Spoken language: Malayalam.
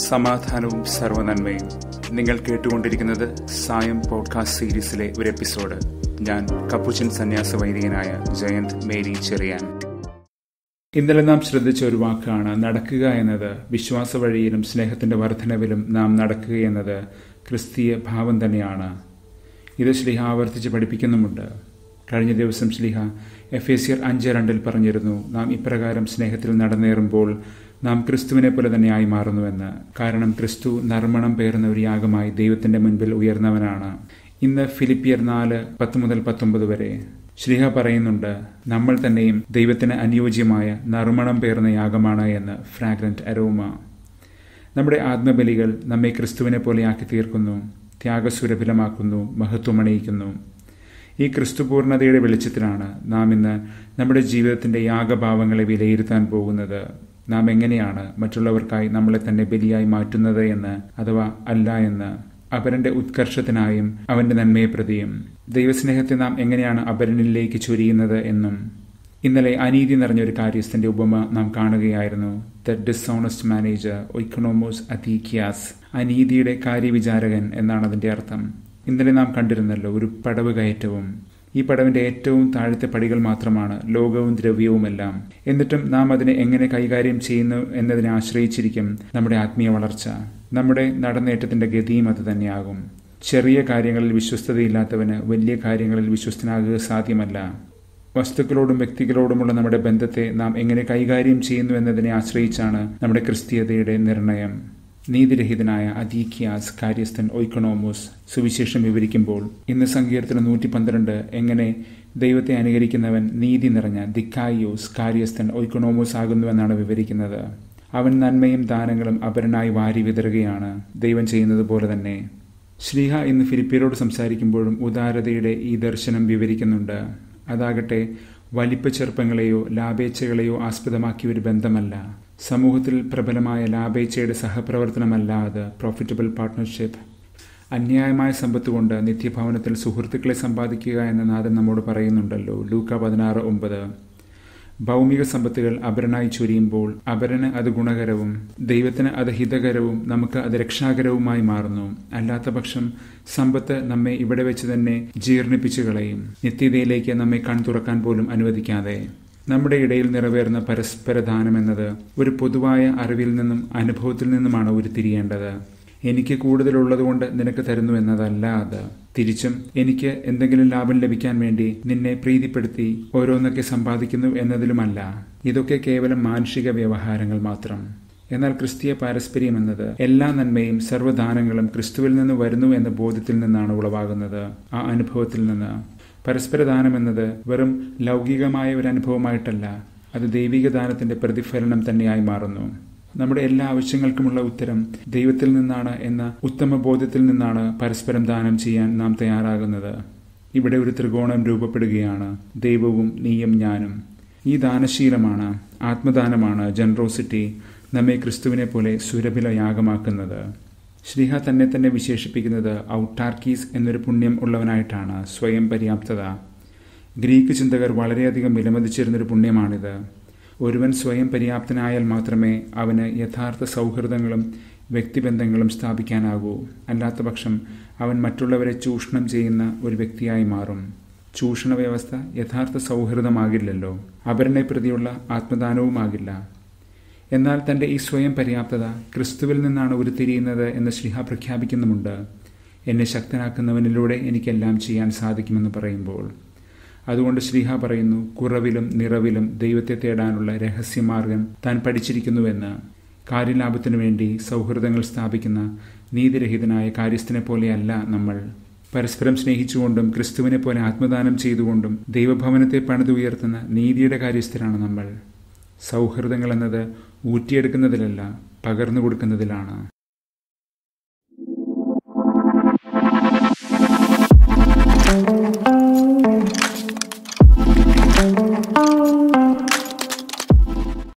സമാധാനവും സർവനന്മയും നിങ്ങൾ കേട്ടുകൊണ്ടിരിക്കുന്നത് സായം പോഡ്കാസ്റ്റ് സീരീസിലെ ഒരു എപ്പിസോഡ് ഞാൻ കപ്പുച്ചൻ സന്യാസ വൈദികനായ ജയന്ത് മേരി ചെറിയാൻ ഇന്നലെ നാം ശ്രദ്ധിച്ച ഒരു വാക്കാണ് നടക്കുക എന്നത് വിശ്വാസ വഴിയിലും സ്നേഹത്തിന്റെ വർധനവിലും നാം നടക്കുക എന്നത് ക്രിസ്തീയ ഭാവം തന്നെയാണ് ഇത് ശ്ലിഹ ആവർത്തിച്ച് പഠിപ്പിക്കുന്നുമുണ്ട് കഴിഞ്ഞ ദിവസം ശ്ലിഹ എഫ് എ സിയർ അഞ്ച് രണ്ടിൽ പറഞ്ഞിരുന്നു നാം ഇപ്രകാരം സ്നേഹത്തിൽ നടന്നേറുമ്പോൾ നാം ക്രിസ്തുവിനെ പോലെ തന്നെയായി മാറുന്നുവെന്ന് കാരണം ക്രിസ്തു നർമ്മണം പേറുന്ന ഒരു യാഗമായി ദൈവത്തിന്റെ മുൻപിൽ ഉയർന്നവനാണ് ഇന്ന് ഫിലിപ്പിയർ നാല് പത്ത് മുതൽ പത്തൊമ്പത് വരെ ശ്രീഹ പറയുന്നുണ്ട് നമ്മൾ തന്നെയും ദൈവത്തിന് അനുയോജ്യമായ നറുമണം പേർന്ന യാഗമാണ് എന്ന് ഫ്രാഗ്രന്റ് അരോമ നമ്മുടെ ആത്മബലികൾ നമ്മെ ക്രിസ്തുവിനെ പോലെയാക്കി തീർക്കുന്നു ത്യാഗസുരഭിലമാക്കുന്നു മഹത്വമണിയിക്കുന്നു ഈ ക്രിസ്തുപൂർണതയുടെ വെളിച്ചത്തിലാണ് നാം ഇന്ന് നമ്മുടെ ജീവിതത്തിന്റെ യാഗഭാവങ്ങളെ വിലയിരുത്താൻ പോകുന്നത് നാം എങ്ങനെയാണ് മറ്റുള്ളവർക്കായി നമ്മളെ തന്നെ ബലിയായി മാറ്റുന്നത് എന്ന് അഥവാ അല്ല എന്ന് അപരന്റെ ഉത്കർഷത്തിനായും അവന്റെ നന്മയെ പ്രതിയും ദൈവസ്നേഹത്തെ നാം എങ്ങനെയാണ് അപരനിലേക്ക് ചൊരിയുന്നത് എന്നും ഇന്നലെ അനീതി നിറഞ്ഞ ഒരു കാര്യസ്ഥന്റെ ഉപമ നാം കാണുകയായിരുന്നു ദ ഡിസോണസ്റ്റ് മാനേജർ ഒയ്ക്കണോമോസ് അതീക്കിയാസ് അനീതിയുടെ കാര്യവിചാരകൻ എന്നാണ് അതിന്റെ അർത്ഥം ഇന്നലെ നാം കണ്ടിരുന്നല്ലോ ഒരു പടവ് കയറ്റവും ഈ പടവിന്റെ ഏറ്റവും താഴത്തെ പടികൾ മാത്രമാണ് ലോകവും ദ്രവ്യവുമെല്ലാം എന്നിട്ടും നാം അതിനെ എങ്ങനെ കൈകാര്യം ചെയ്യുന്നു എന്നതിനെ ആശ്രയിച്ചിരിക്കും നമ്മുടെ ആത്മീയ വളർച്ച നമ്മുടെ നടന്നേറ്റത്തിന്റെ ഗതിയും അത് തന്നെയാകും ചെറിയ കാര്യങ്ങളിൽ വിശ്വസ്തതയില്ലാത്തവന് വലിയ കാര്യങ്ങളിൽ വിശ്വസ്തനാകുക സാധ്യമല്ല വസ്തുക്കളോടും വ്യക്തികളോടുമുള്ള നമ്മുടെ ബന്ധത്തെ നാം എങ്ങനെ കൈകാര്യം ചെയ്യുന്നു എന്നതിനെ ആശ്രയിച്ചാണ് നമ്മുടെ ക്രിസ്തീയതയുടെ നിർണയം നീതിരഹിതനായ അദീക്കിയാസ് കാര്യസ്ഥൻ ഒയ്ക്കണോമോസ് സുവിശേഷം വിവരിക്കുമ്പോൾ ഇന്ന് സങ്കീർത്തനം നൂറ്റി പന്ത്രണ്ട് എങ്ങനെ ദൈവത്തെ അനുകരിക്കുന്നവൻ നീതി നിറഞ്ഞ ദിക്കായിയോസ് കാര്യസ്ഥൻ ഒയ്ക്കണോമോസ് ആകുന്നുവെന്നാണ് വിവരിക്കുന്നത് അവൻ നന്മയും ദാനങ്ങളും അപരനായി വാരി വിതറുകയാണ് ദൈവം ചെയ്യുന്നത് പോലെ തന്നെ ശ്രീഹ ഇന്ന് ഫിലിപ്പിയരോട് സംസാരിക്കുമ്പോഴും ഉദാരതയുടെ ഈ ദർശനം വിവരിക്കുന്നുണ്ട് അതാകട്ടെ വലിപ്പച്ചെറുപ്പങ്ങളെയോ ലാഭേച്ഛകളെയോ ആസ്പദമാക്കിയ ഒരു ബന്ധമല്ല സമൂഹത്തിൽ പ്രബലമായ ലാഭേച്ഛയുടെ സഹപ്രവർത്തനമല്ല അത് പ്രോഫിറ്റബിൾ പാർട്ട്ണർഷിപ്പ് അന്യായമായ സമ്പത്ത് കൊണ്ട് നിത്യഭവനത്തിൽ സുഹൃത്തുക്കളെ സമ്പാദിക്കുക എന്ന നാഥൻ നമ്മോട് പറയുന്നുണ്ടല്ലോ ലൂക്ക പതിനാറ് ഒമ്പത് ഭൗമിക സമ്പത്തുകൾ അപരനായി ചൊരിയുമ്പോൾ അപരന് അത് ഗുണകരവും ദൈവത്തിന് അത് ഹിതകരവും നമുക്ക് അത് രക്ഷാകരവുമായി മാറുന്നു അല്ലാത്ത പക്ഷം സമ്പത്ത് നമ്മെ ഇവിടെ വെച്ച് തന്നെ ജീർണിപ്പിച്ചു കളയും നിത്യതയിലേക്ക് നമ്മെ കൺതുറക്കാൻ പോലും അനുവദിക്കാതെ നമ്മുടെ ഇടയിൽ നിറവേറുന്ന പരസ്പര ദാനം എന്നത് ഒരു പൊതുവായ അറിവിൽ നിന്നും അനുഭവത്തിൽ നിന്നുമാണ് ഉരുത്തിരിയേണ്ടത് എനിക്ക് കൂടുതലുള്ളതുകൊണ്ട് നിനക്ക് തരുന്നു എന്നതല്ല അത് തിരിച്ചും എനിക്ക് എന്തെങ്കിലും ലാഭം ലഭിക്കാൻ വേണ്ടി നിന്നെ പ്രീതിപ്പെടുത്തി ഓരോന്നൊക്കെ സമ്പാദിക്കുന്നു എന്നതിലുമല്ല ഇതൊക്കെ കേവലം മാനുഷിക വ്യവഹാരങ്ങൾ മാത്രം എന്നാൽ ക്രിസ്തീയ പാരസ്പര്യം എന്നത് എല്ലാ നന്മയും സർവ്വദാനങ്ങളും ക്രിസ്തുവിൽ നിന്ന് വരുന്നു എന്ന ബോധ്യത്തിൽ നിന്നാണ് ഉളവാകുന്നത് ആ അനുഭവത്തിൽ നിന്ന് പരസ്പരദാനം എന്നത് വെറും ലൗകികമായ ഒരു അനുഭവമായിട്ടല്ല അത് ദൈവിക ദാനത്തിന്റെ പ്രതിഫലനം തന്നെയായി മാറുന്നു നമ്മുടെ എല്ലാ ആവശ്യങ്ങൾക്കുമുള്ള ഉത്തരം ദൈവത്തിൽ നിന്നാണ് എന്ന ഉത്തമ ബോധ്യത്തിൽ നിന്നാണ് പരസ്പരം ദാനം ചെയ്യാൻ നാം തയ്യാറാകുന്നത് ഇവിടെ ഒരു ത്രികോണം രൂപപ്പെടുകയാണ് ദൈവവും നീയും ഞാനും ഈ ദാനശീലമാണ് ആത്മദാനമാണ് ജനറോസിറ്റി നമ്മെ ക്രിസ്തുവിനെ പോലെ സുരഭിലയാഗമാക്കുന്നത് ശ്രീഹ തന്നെ തന്നെ വിശേഷിപ്പിക്കുന്നത് ഔട്ടാർക്കീസ് എന്നൊരു പുണ്യം ഉള്ളവനായിട്ടാണ് സ്വയം പര്യാപ്തത ഗ്രീക്ക് ചിന്തകർ വളരെയധികം വിലമതിച്ചിരുന്നൊരു പുണ്യമാണിത് ഒരുവൻ സ്വയം പര്യാപ്തനായാൽ മാത്രമേ അവന് യഥാർത്ഥ സൗഹൃദങ്ങളും വ്യക്തിബന്ധങ്ങളും സ്ഥാപിക്കാനാകൂ അല്ലാത്ത പക്ഷം അവൻ മറ്റുള്ളവരെ ചൂഷണം ചെയ്യുന്ന ഒരു വ്യക്തിയായി മാറും ചൂഷണ വ്യവസ്ഥ യഥാർത്ഥ സൗഹൃദമാകില്ലല്ലോ അപരനെ പ്രതിയുള്ള ആത്മദാനവുമാകില്ല എന്നാൽ തന്റെ ഈ സ്വയം പര്യാപ്തത ക്രിസ്തുവിൽ നിന്നാണ് ഉരുത്തിരിയുന്നത് എന്ന് ശ്രീഹ പ്രഖ്യാപിക്കുന്നുമുണ്ട് എന്നെ ശക്തനാക്കുന്നവനിലൂടെ എനിക്കെല്ലാം ചെയ്യാൻ സാധിക്കുമെന്ന് പറയുമ്പോൾ അതുകൊണ്ട് ശ്രീഹ പറയുന്നു കുറവിലും നിറവിലും ദൈവത്തെ തേടാനുള്ള രഹസ്യമാർഗം താൻ പഠിച്ചിരിക്കുന്നുവെന്ന് കാര്യലാഭത്തിനു വേണ്ടി സൗഹൃദങ്ങൾ സ്ഥാപിക്കുന്ന നീതിരഹിതനായ കാര്യസ്ഥനെ പോലെയല്ല നമ്മൾ പരസ്പരം സ്നേഹിച്ചുകൊണ്ടും ക്രിസ്തുവിനെ പോലെ ആത്മദാനം ചെയ്തുകൊണ്ടും ദൈവഭവനത്തെ പണിതുയർത്തുന്ന നീതിയുടെ കാര്യസ്ഥരാണ് നമ്മൾ സൗഹൃദങ്ങൾ എന്നത് ഊറ്റിയെടുക്കുന്നതിലല്ല പകർന്നു കൊടുക്കുന്നതിലാണ് thank you